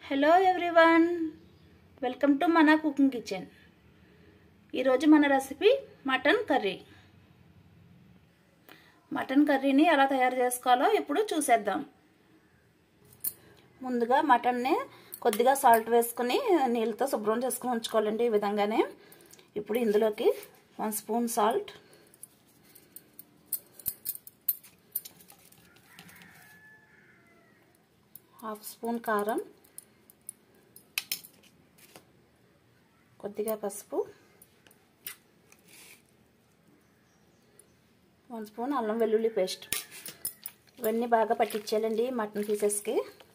hello everyone welcome to మన cooking kitchen ఈరోజు మన రెసిపీ మటన్ కర్రీ మటన్ కర్రీని ఎలా తయారు చేసుకోవాలో ఇప్పుడు చూసేద్దాం ముందుగా మటన్ని కొద్దిగా సాల్ట్ వేసుకుని నీళ్ళతో శుభ్రం చేసుకుని ఉంచుకోవాలండి ఈ విధంగానే ఇప్పుడు ఇందులోకి one spoon salt half spoon కారం కొద్దిగా పసుపు వన్ స్పూన్ అల్లం వెల్లుల్లి పేస్ట్ ఇవన్నీ బాగా పట్టించాలండి మటన్ పీసెస్కి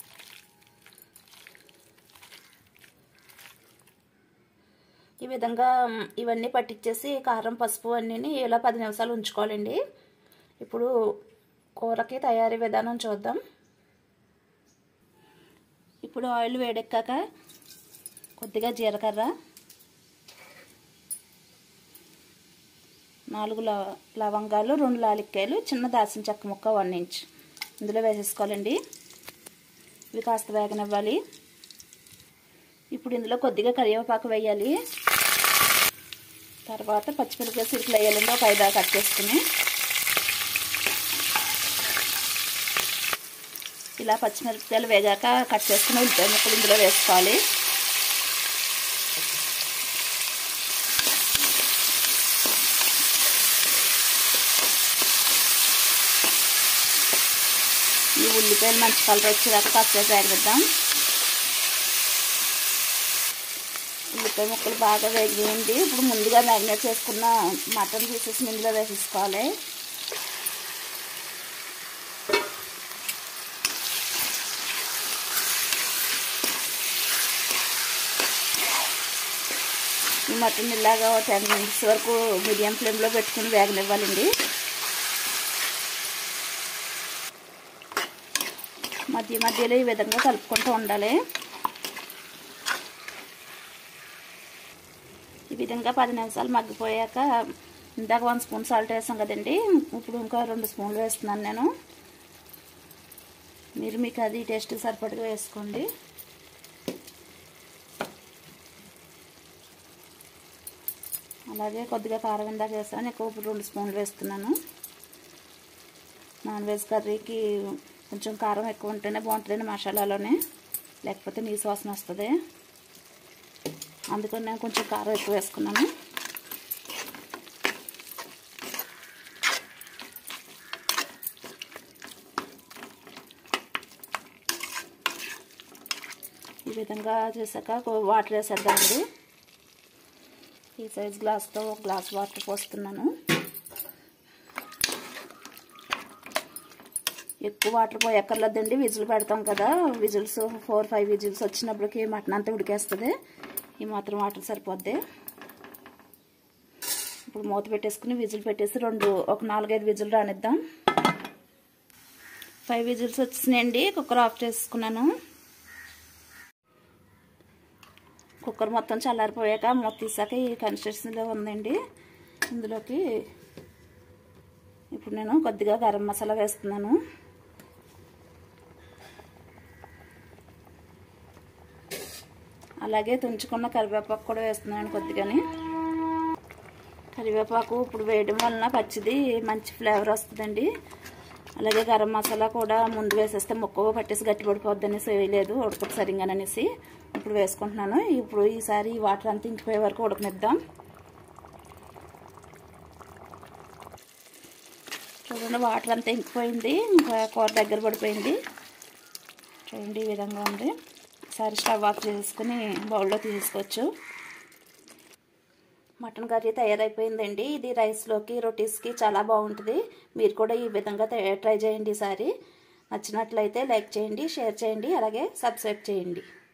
ఈ విధంగా ఇవన్నీ పట్టించేసి కారం పసుపు అన్నీ ఇలా పది నిమిషాలు ఉంచుకోవాలండి ఇప్పుడు కూరకి తయారీ విధానం చూద్దాం ఇప్పుడు ఆయిల్ వేడెక్కాక కొద్దిగా జీలకర్ర నాలుగు లవంగాలు రెండు లాలిక్కాయలు చిన్న దాసిన చెక్క ముక్క వన్ ఇంచ్ ఇందులో వేసేసుకోవాలండి ఇవి కాస్త వేగనివ్వాలి ఇప్పుడు ఇందులో కొద్దిగా కరివేపాకు వేయాలి తర్వాత పచ్చిమిరపకాయ సిరుకులు వేయాలండి ఒక ఐదు కట్ చేసుకుని ఇలా పచ్చిమిరపకాయలు వేగాక కట్ చేసుకుని ఉల్లిపాయ ముక్కలు ఇందులో వేసుకోవాలి ఈ ఉల్లిపాయలు మంచి కలర్ వచ్చేదాకా కాసేపు వేగనిద్దాం ఉల్లిపాయ ముక్కలు బాగా వేగియండి ఇప్పుడు ముందుగా మ్యారినేట్ చేసుకున్న మటన్ పీసెస్ ఇందులో వేసేసుకోవాలి ఈ మటన్ ఇలాగా టెన్ మినిట్స్ వరకు మీడియం ఫ్లేమ్లో పెట్టుకుని వేగనివ్వాలండి మధ్య మధ్యలో ఈ విధంగా కలుపుకుంటూ ఉండాలి ఈ విధంగా పది నిమిషాలు మగ్గిపోయాక ఇందాక వన్ స్పూన్ సాల్ట్ వేసాం కదండి ఇప్పుడు ఇంకా రెండు స్పూన్లు వేస్తున్నాను నేను మీరు మీకు అది టేస్ట్ సరిపడగా వేసుకోండి అలాగే కొద్దిగా కారం ఇందాక వేసాను ఎక్కువ ఇప్పుడు రెండు స్పూన్లు వేస్తున్నాను నాన్ వెజ్ కర్రీకి కొంచెం కారం ఎక్కువ ఉంటేనే బాగుంటుందండి మసాలాలోనే లేకపోతే నీ వాసన వస్తుంది అందుకని నేను కొంచెం కారం ఎక్కువ వేసుకున్నాను ఈ విధంగా చేశాక వాటర్ వేసేద్దామండి ఈ సైజ్ గ్లాస్తో ఒక గ్లాస్ వాటర్ పోస్తున్నాను ఎక్కువ వాటర్ పోయక్కర్లేదండి విజిల్ పెడతాం కదా విజిల్స్ ఫోర్ ఫైవ్ విజిల్స్ వచ్చినప్పటికి మటన్ అంతా ఉడికేస్తుంది ఈ మాత్రం వాటర్ సరిపోద్ది ఇప్పుడు మూత పెట్టేసుకుని విజిల్ పెట్టేసి రెండు ఒక నాలుగైదు విజిల్ రానిద్దాం ఫైవ్ విజిల్స్ వచ్చినాయండి కుక్కర్ ఆఫ్ చేసుకున్నాను కుక్కర్ మొత్తం చల్లారిపోయాక మూత తీసాక ఈ కన్సిస్టెన్సీలో ఉందండి ఇందులోకి ఇప్పుడు నేను కొద్దిగా గరం మసాలా వేస్తున్నాను అలాగే తుంచుకున్న కరివేపాకు కూడా వేస్తున్నాను కొద్దిగాని కరివేపాకు ఇప్పుడు వేయడం వలన పచ్చిది మంచి ఫ్లేవర్ వస్తుందండి అలాగే గరం మసాలా కూడా ముందు వేసేస్తే ముక్క పట్టేసి గట్టిపడిపోద్ది అనేసి వేయలేదు ఉడకదు సరిగాననేసి ఇప్పుడు వేసుకుంటున్నాను ఇప్పుడు ఈసారి వాటర్ అంతా ఇంకిపోయే వరకు ఉడకనిద్దాం చూడండి వాటర్ అంతా ఇంకిపోయింది ఇంకా కూర దగ్గర పడిపోయింది చూడండి ఈ విధంగా ఉంది ఒకసారి స్టవ్ ఆఫ్ చేసుకుని బౌల్లో తీసుకోవచ్చు మటన్ కర్రీ తయారైపోయిందండి ఇది రైస్లోకి రొటీస్కి చాలా బాగుంటుంది మీరు కూడా ఈ విధంగా ట్రై చేయండి ఈసారి నచ్చినట్లయితే లైక్ చేయండి షేర్ చేయండి అలాగే సబ్స్క్రైబ్ చేయండి